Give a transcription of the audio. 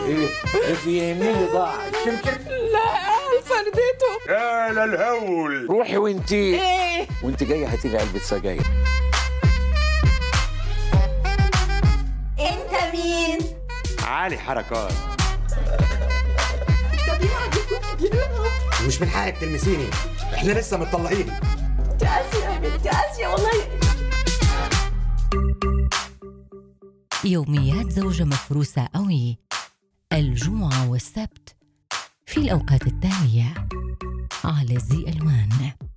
ايه ايه في يميني ضاع الشمشم لا فردته يا للهول روحي وانتي ايه وانت جايه هاتي لي علبه سجاير انت مين؟ عالي حركات مش من حقك تلمسيني احنا لسه متطلقين انت اسيا يا بنتي اسيا والله يوميات زوجة مفروسة قوي الجمعة والسبت في الأوقات التالية على زي ألوان